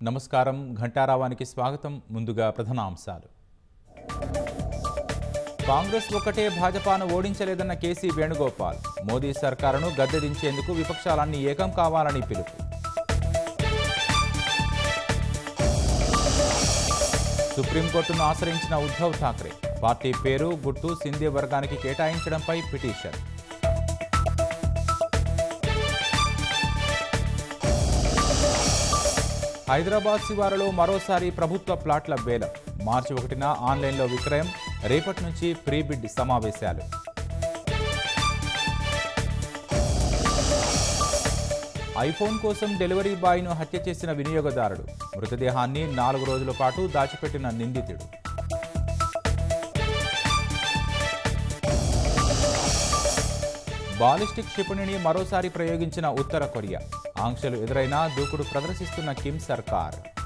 నమస్కారం ఘంటారావానికి స్వాగతం ముందుగా ప్రధానాంశాలు కాంగ్రెస్ ఒక్కటే భాజపాను ఓడించలేదన్న కేసీ వేణుగోపాల్ మోదీ సర్కారును గద్దెదించేందుకు విపక్షాలన్నీ ఏకం కావాలని పిలుపు సుప్రీంకోర్టును ఆశ్రయించిన ఉద్ధవ్ ఠాక్రే పార్టీ పేరు గుర్తు సింధే వర్గానికి కేటాయించడంపై పిటిషన్ హైదరాబాద్ శివారులో మరోసారి ప్రభుత్వ ప్లాట్ల వేలం మార్చి ఒకటిన ఆన్లైన్లో విక్రయం రేపటి నుంచి ప్రీ బిడ్ సమావేశాలు ఐఫోన్ కోసం డెలివరీ బాయ్ను హత్య చేసిన వినియోగదారుడు మృతదేహాన్ని నాలుగు రోజుల పాటు దాచిపెట్టిన నిందితుడు బాలిస్టిక్ క్షిపణిని మరోసారి ప్రయోగించిన ఉత్తర కొరియా ఆంక్షలు ఎదురైనా దూకుడు ప్రదర్శిస్తున్న కిమ్ సర్కార్